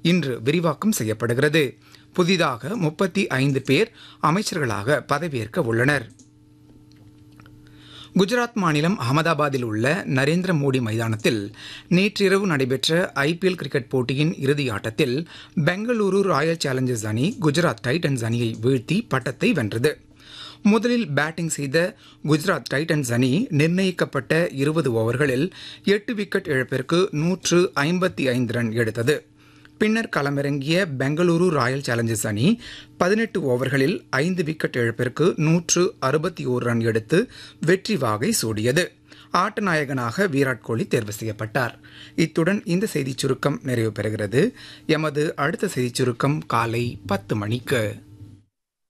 இன்று விரிவாக்கம் செய்யப்படுகிறது புதிதாக முப்பத்தி ஐந்து பேர் அமைச்சர்களாக பதவியேற்க உள்ளனர் குஜராத் மாநிலம் அகமதாபாத்தில் உள்ள நரேந்திர மோடி மைதானத்தில் நேற்றிரவு நடைபெற்ற ஐபிஎல் கிரிக்கெட் போட்டியின் இறுதி ஆட்டத்தில் பெங்களூரு ராயல் சேலஞ்சர்ஸ் அணி குஜராத் டைட்டன்ஸ் அணியை வீழ்த்தி பட்டத்தை வென்றது முதலில் பேட்டிங் செய்த குஜராத் டைட்டன்ஸ் அணி நிர்ணயிக்கப்பட்ட இருபது ஓவர்களில் எட்டு விக்கெட் இழப்பிற்கு நூற்று ஐம்பத்தி ஐந்து ரன் எடுத்தது பின்னர் களமிறங்கிய பெங்களூரு ராயல் சேலஞ்சர்ஸ் அணி பதினெட்டு ஓவர்களில் ஐந்து விக்கெட் இழப்பிற்கு நூற்று அறுபத்தி ஓரு ரன் எடுத்து வெற்றி வாகை சூடியது ஆட்ட நாயகனாக விராட் கோலி தேர்வு செய்யப்பட்டார் இத்துடன் இந்த செய்திச் சுருக்கம் நிறைவு பெறுகிறது எமது அடுத்த செய்திச் சுருக்கம் காலை பத்து மணிக்கு